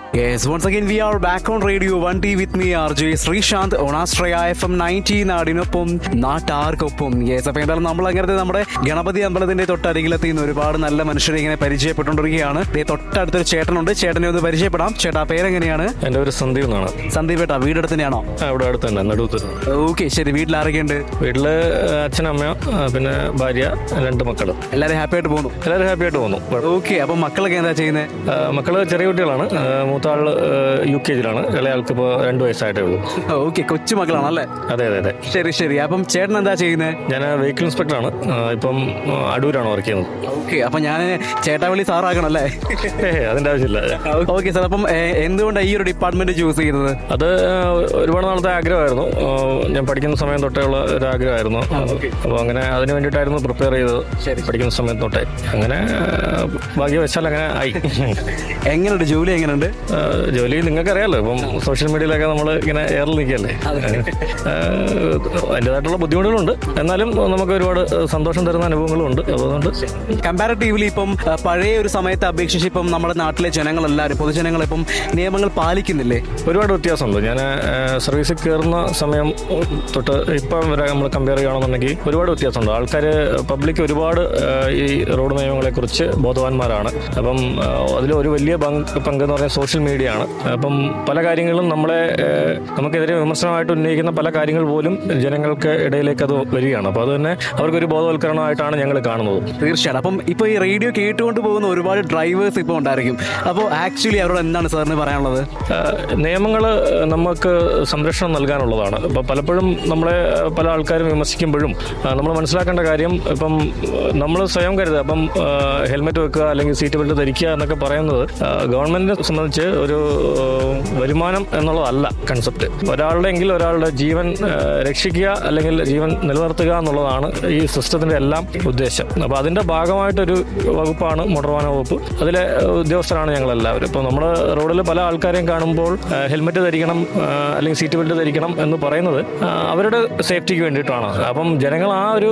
Yes, once again we are back on Radio 1T with me RJ Sreesanth ഓണാസ്ട്രയ F M ninety നാടിനൊപ്പം നാട്ടാർക്കൊപ്പം yes അപ്പൊ എന്തായാലും നമ്മൾ അങ്ങനത്തെ നമ്മുടെ ഗണപതി അമ്പലത്തിന്റെ തൊട്ടരികിലെത്തി ഇന്ന് ഒരുപാട് നല്ല മനുഷ്യരെ ഇങ്ങനെ പരിചയപ്പെട്ടുകൊണ്ടിരിക്കുകയാണ് ദേ തൊട്ടടുത്തൊരു ചേട്ടനുണ്ട് ചേട്ടനെ ഒന്ന് പരിചയപ്പെടാം ചേട്ടാ പേരെങ്ങനെയാണ് എൻ്റെ ഒരു സന്ദീപ് എന്നാണ് സന്ദീപ് ഏട്ടാ വീടടുത്ത് തന്നെയാണോ ആ, ഇവിടെ അടുത്ത് തന്നെ നടുവത്തൂർ ഓക്കെ ശരി വീട്ടിൽ ആരൊക്കെയുണ്ട് വീട്ടില് അച്ഛൻ അമ്മ ആ, പിന്നെ ഭാര്യ രണ്ട് മക്കള് എല്ലാവരും ഹാപ്പി ആയിട്ട് പോകുന്നു എല്ലാവരും ഹാപ്പി ആയിട്ട് പോകുന്നു ഓക്കെ അപ്പൊ മക്കളൊക്കെ എന്താ ചെയ്യുന്നത് ആ, മക്കള് ചെറിയ കുട്ടികളാണ് ആ, മൂത്ത ആൾ യു കെ ജിയിലാണ് ഇളയ ആൾക്ക് ഇപ്പോൾ രണ്ട് വയസ്സായിട്ടേ ഉള്ളൂ ഓക്കെ കൊച്ചു മക്കളാണല്ലേ അതെ അതെ അതെ ശരി ശരി അപ്പം ചേട്ടൻ എന്താ ചെയ്യുന്നത് ഞാൻ വെഹിക്കിൾ ഇൻസ്പെക്ടറാണ് ആ, ഇപ്പം ആ, അടൂരാണ് വർക്ക് ചെയ്യുന്നത് ഓക്കെ അപ്പൊ ഞാൻ ചേട്ടാവളി സാറാക്കണം അല്ലേ ഏ അതിൻ്റെ ആവശ്യമില്ല ഓക്കെ സാർ അപ്പം ഏ, എന്തുകൊണ്ടാണ് ഈ ഒരു ഡിപ്പാർട്ട്മെന്റ് ചൂസ് ചെയ്തത് അത് ആ, ഒരുപാട് നാളത്തെ ആഗ്രഹമായിരുന്നു ആ, ഞാൻ പഠിക്കുന്ന സമയം തൊട്ടേ ഉള്ള ഒരു ആഗ്രഹമായിരുന്നു അപ്പോൾ അങ്ങനെ അതിന് വേണ്ടിയിട്ടായിരുന്നു പ്രിപ്പയർ ചെയ്തത് പഠിക്കുന്ന സമയം തൊട്ടേ അങ്ങനെ ആ, ഭാഗ്യവശാൽ അങ്ങനെ ആയി എങ്ങനെയുണ്ട് ജോലി എങ്ങനെയുണ്ട് ആ, ജോലി നിങ്ങൾക്ക് അറിയാലോ ഇപ്പം സോഷ്യൽ മീഡിയയിലൊക്കെ നമ്മൾ ഇങ്ങനെ എയറിൽ നിൽക്കുകയല്ലേ ആ, അതിൻ്റെതായിട്ടുള്ള ബുദ്ധിമുട്ടുകളുണ്ട് എന്നാലും നമുക്ക് ഒരുപാട് സന്തോഷം തരുന്ന അനുഭവങ്ങളും ഉണ്ട് അതുകൊണ്ട് കമ്പാരിറ്റീവ്ലി ഇപ്പം ആ, പഴയ ഒരു സമയത്തെ അപേക്ഷിച്ച് ഇപ്പം നമ്മുടെ നാട്ടിലെ ജനങ്ങളെല്ലാവരും പൊതുജനങ്ങൾ ഇപ്പം നിയമങ്ങൾ പാലിക്കുന്നില്ലേ ഒരുപാട് വ്യത്യാസമുണ്ട് ഞാൻ സർവീസിൽ കയറുന്ന സമയം തൊട്ട് ഇപ്പം വരെ നമ്മൾ കമ്പയർ ചെയ്യുകയാണെന്നുണ്ടെങ്കിൽ ഒരുപാട് വ്യത്യാസമുണ്ട് ആൾക്കാർ പബ്ലിക് ഒരുപാട് ആ, ഈ റോഡ് നിയമങ്ങളെക്കുറിച്ച് ബോധവാന്മാരാണ് അപ്പം അതിൽ ഒരു വലിയ പങ്ക് പങ്ക് എന്ന് പറയുന്നത് സോഷ്യൽ മീഡിയ ആണ് അപ്പം പല കാര്യങ്ങളും നമ്മളെ ആ, നമുക്കെതിരെ വിമർശനമായിട്ട് ഉന്നയിക്കുന്ന പല കാര്യങ്ങൾ പോലും ജനങ്ങൾക്ക് ഇടയിലേക്ക് അത് വരികയാണ് അപ്പോൾ അത് തന്നെ അവർക്കൊരു ബോധവൽക്കരണമായിട്ടാണ് ഞങ്ങൾ കാണുന്നത് തീർച്ചയായിട്ടും അപ്പം ഇപ്പൊ ഈ റേഡിയോ കേട്ടുകൊണ്ട് പോകുന്ന ഒരുപാട് ഡ്രൈവേഴ്സ് ഇപ്പോൾ ഉണ്ടായിരിക്കും അപ്പോൾ ആക്ച്വലി അവരോട് എന്താണ് സാറിന് പറയാനുള്ളത് നിയമങ്ങൾ നമുക്ക് സംരക്ഷണം നൽകാനുള്ളതാണ് അപ്പോൾ പലപ്പോഴും നമ്മളെ പല ആൾക്കാരും വിമർശിക്കുമ്പോഴും നമ്മൾ മനസ്സിലാക്കേണ്ട കാര്യം ഇപ്പം നമ്മൾ സ്വയം കരുതുക അപ്പം ഹെൽമെറ്റ് വെക്കുക അല്ലെങ്കിൽ സീറ്റ് ബെൽറ്റ് ധരിക്കുക എന്നൊക്കെ പറയുന്നത് ഗവൺമെന്റിനെ സംബന്ധിച്ച് ഒരു ആ, വരുമാനം എന്നുള്ളതല്ല കൺസെപ്റ്റ് ഒരാളുടെ എങ്കിൽ ഒരാളുടെ ജീവൻ ആ, രക്ഷിക്കുക അല്ലെങ്കിൽ ജീവൻ നിലനിർത്തുക എന്നുള്ളതാണ് ഈ സിസ്റ്റത്തിന്റെ എല്ലാം ഉദ്ദേശം അപ്പോൾ അതിന്റെ ഭാഗമായിട്ടൊരു വകുപ്പാണ് മോട്ടോർ വാഹന വകുപ്പ് അതിലെ ഉദ്യോഗസ്ഥരാണ് ഞങ്ങൾ എല്ലാവരും ഇപ്പോൾ നമ്മൾ റോഡിൽ പല ആൾക്കാരെയും കാണുമ്പോൾ ആ, ഹെൽമെറ്റ് ധരിക്കണം ആ, അല്ലെങ്കിൽ സീറ്റ് ബെൽറ്റ് ധരിക്കണം എന്ന് പറയുന്നത് ആ, അവരുടെ സേഫ്റ്റിക്ക് വേണ്ടിയിട്ടാണ് അപ്പം ജനങ്ങൾ ആ ഒരു